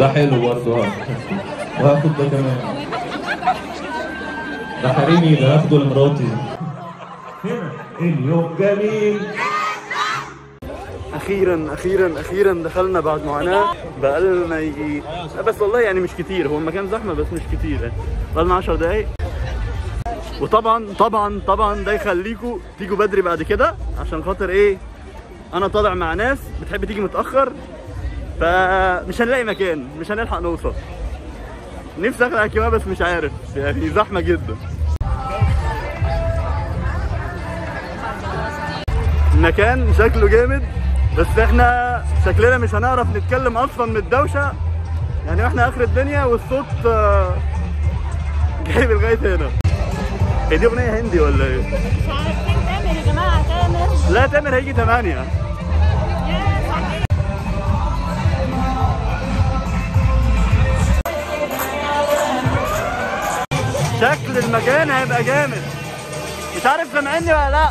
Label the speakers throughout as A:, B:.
A: ده حلو برضه ها. وهاخد ده كمان ده حريمي ده هاخده لمراتي
B: هنا اليوم جميل
C: اخيرا اخيرا اخيرا دخلنا بعد معاناه بقالنا يجي لا بس والله يعني مش كتير هو المكان زحمه بس مش كتير يعني بقالنا 10 دقايق وطبعا طبعا طبعا ده يخليكم تيجوا بدري بعد كده عشان خاطر ايه انا طالع مع ناس بتحب تيجي متاخر فمش هنلاقي مكان مش هنلحق نوصل نفسي اخلع الكمامه بس مش عارف يعني زحمه جدا المكان شكله جامد بس احنا شكلنا مش هنعرف نتكلم اصلا من الدوشه يعني احنا اخر الدنيا والصوت آه، جايب لغايه هنا هي دي اغنيه هندي ولا ايه؟
D: مش عارفين تامر يا جماعه تامر
C: لا تامر هيجي 8
D: يا صحيح
C: شكل المكان هيبقى جامد مش عارف سامعني ولا لا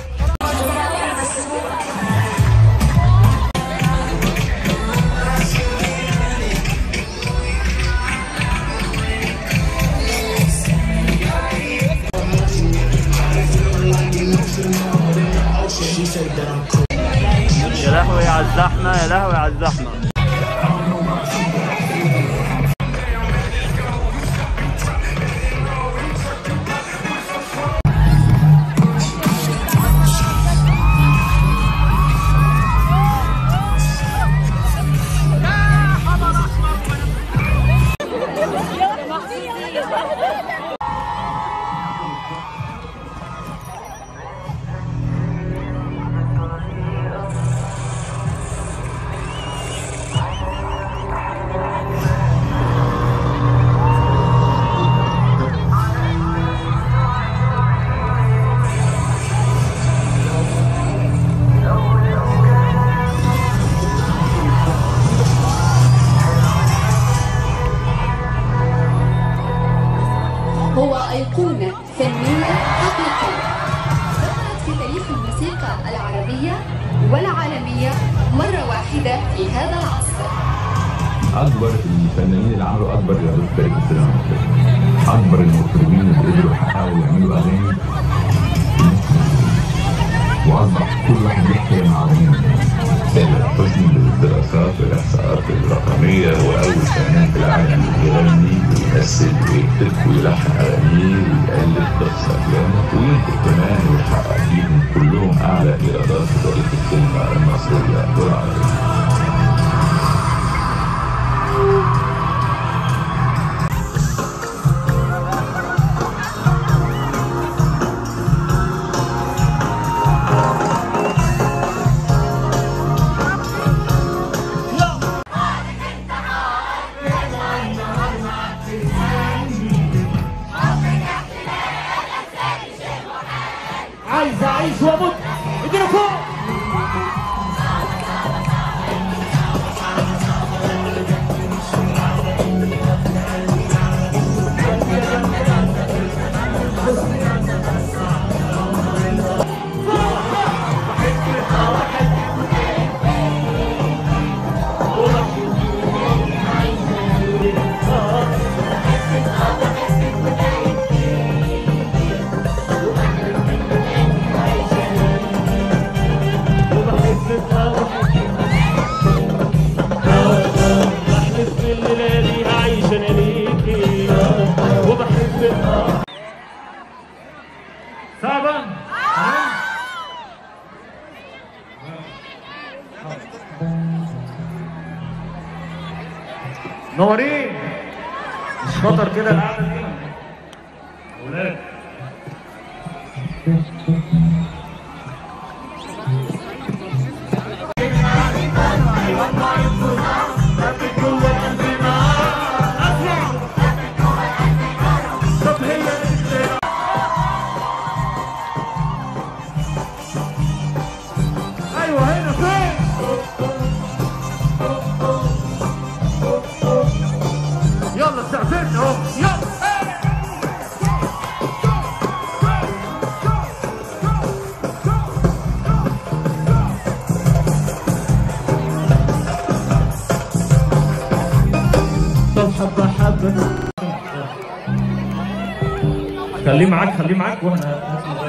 C: يا لهوي على الزحمه يا لهوي على الزحمه
E: هو أيقونة فنية حقيقية ظهرت في تاريخ الموسيقى العربية والعالمية مرة واحدة في هذا العصر
F: اكبر الفنانين اللي عملوا اكبر رياضات في تاريخ السينما المصريه اكبر المطربين اللي قدروا يحققوا يعملوا اغاني واصبح كل واحد بيحكي مع مين تامر حسني بالدراسات والاحصاءات الرقميه هو اول فنان في العالم يغني ويمثل ويكتب ويلحن اغانيه ويالف قصص افلامه وينتج كمان ويحقق فيهم كلهم اعلى ايرادات في تاريخ السينما المصريه والعربيه
B: عايز اعيش واموت اديله فوق بحلف بالليلة دي هعيش انا ليكي وبحب صعبة نورين مش خطر كده القعدة دي ولاد ايوه هنا فين يلا استعفرنا اهو يلا
A: خليه معاك خليه معاك واحنا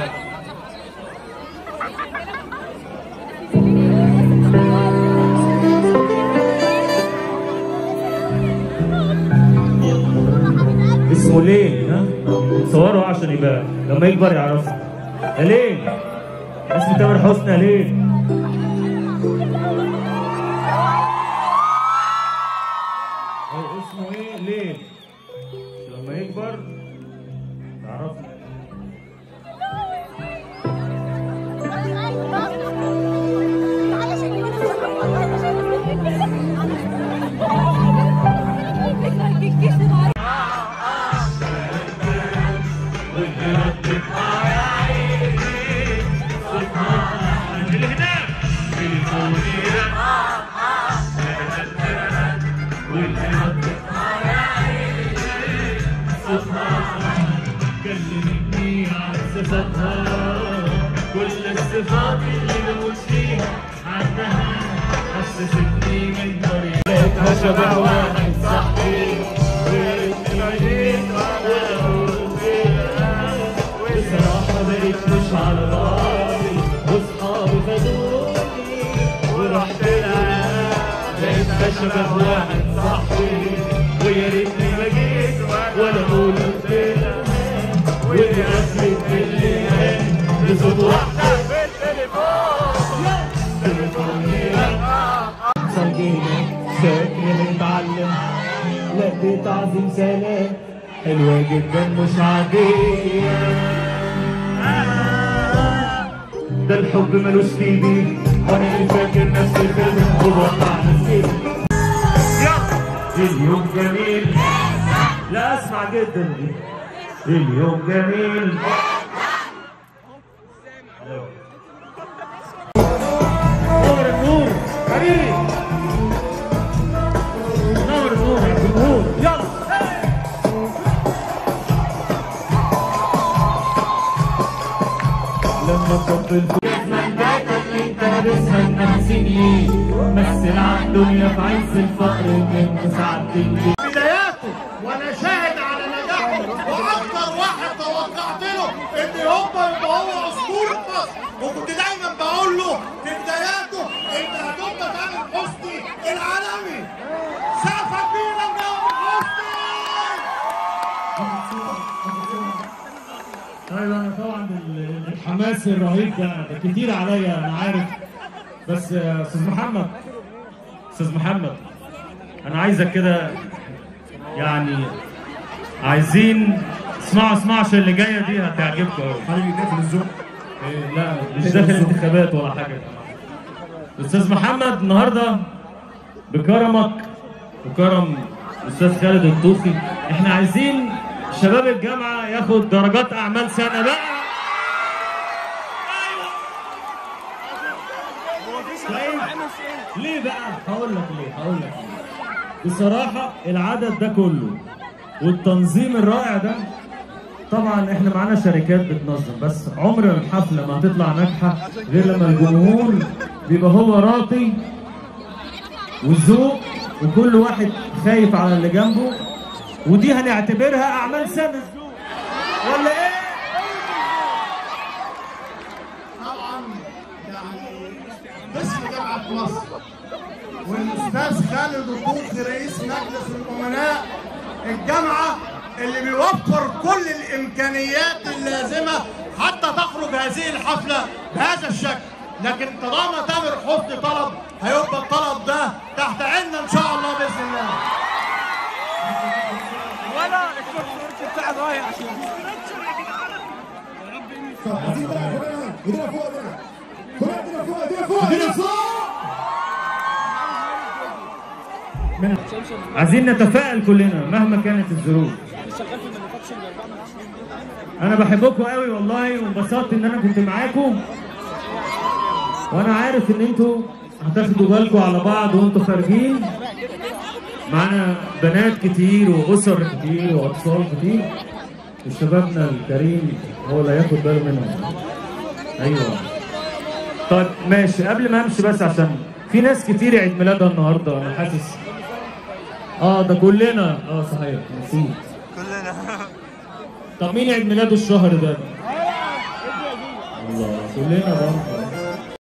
A: اسمه ليه ها صوره عشان يبقى لما يكبر يعرفه يا ليه اسمه تامر حسني يا ليه هو اسمه ايه ليه لما يكبر تعرفه
G: كلمتني عن صفاتها كل الصفات اللي بموت فيها عنها حسستني من طريقتها شبه واحد صاحبي وقلت عينيك وانا قلت فيها بصراحة بقيت مش على بعضي واصحابي خدوني ورحت لها لقيتها شبه واحد صاحبي ويا ريتني ما جيت ولا قلت لها واللي قفلت بالليل بصوت واحدة في التليفون تليفوني صديقي شكلي متعلم لقيت عظيم سلام حلوة جدا مش عادية ده الحب ملوش في ايدي وانا اللي فاكر نفسي فيلم وبقطع نفسي اليوم جميل لا اسمع جدا دي اليوم جميل نور النور حبيبي نور النور يا جمهور يلا لما تفضل من ذاك اللي انت لابسها انها سنين مثل على الدنيا في عز الفقر من مساعدتك
B: بداياته وانا شاهد على نجاحه واكتر واحد توقعت له ان هوبا يبقى هو اسطوره مصر وكنت دايما بقول له في بداياته انت هتبقى تامر حسني العالمي سقفه كبيره لتامر حسني
G: طيب انا طبعا ال- الحماس الرهيب ده ده كتير عليا انا عارف بس يا استاذ محمد
A: استاذ محمد انا عايزك كده يعني عايزين اسمعوا اسمعوا عشان اللي جايه دي هتعجبكم قوي
G: حبيبي داخل الذوق
A: إيه، لا مش داخل انتخابات ولا حاجه استاذ محمد النهارده بكرمك وكرم استاذ خالد الطوخي احنا عايزين شباب الجامعه ياخد درجات اعمال سنه بقى طيب ليه بقى هقول لك ليه هقول لك ليه. بصراحه العدد ده كله والتنظيم الرائع ده طبعا احنا معانا شركات بتنظم بس عمر الحفله ما هتطلع ناجحه غير لما الجمهور بيبقى هو راقي والذوق وكل واحد خايف على اللي جنبه ودي هنعتبرها اعمال سنه ولا ايه؟
B: طبعا يعني باسم جامعه مصر والاستاذ خالد الطوخي رئيس مجلس الامناء الجامعه اللي بيوفر كل الامكانيات اللازمه حتى تخرج هذه الحفله بهذا الشكل لكن طالما تامر حسني طلب هيبقى الطلب ده تحت عيننا ان شاء الله باذن الله
A: عايزين نتفائل كلنا مهما كانت الظروف انا بحبكم قوي والله وانبسطت ان انا كنت معاكم وانا عارف ان انتوا هتاخدوا بالكم على بعض وانتوا خارجين معانا بنات كتير واسر كتير واطفال كتير وشبابنا الكريم هو اللي هياخد باله منهم ايوه طيب ماشي قبل ما امشي بس عشان في ناس كتير عيد ميلادها النهارده انا حاسس اه ده كلنا اه صحيح نسيت كلنا طب مين عيد ميلاده الشهر ده؟ الله كلنا برضه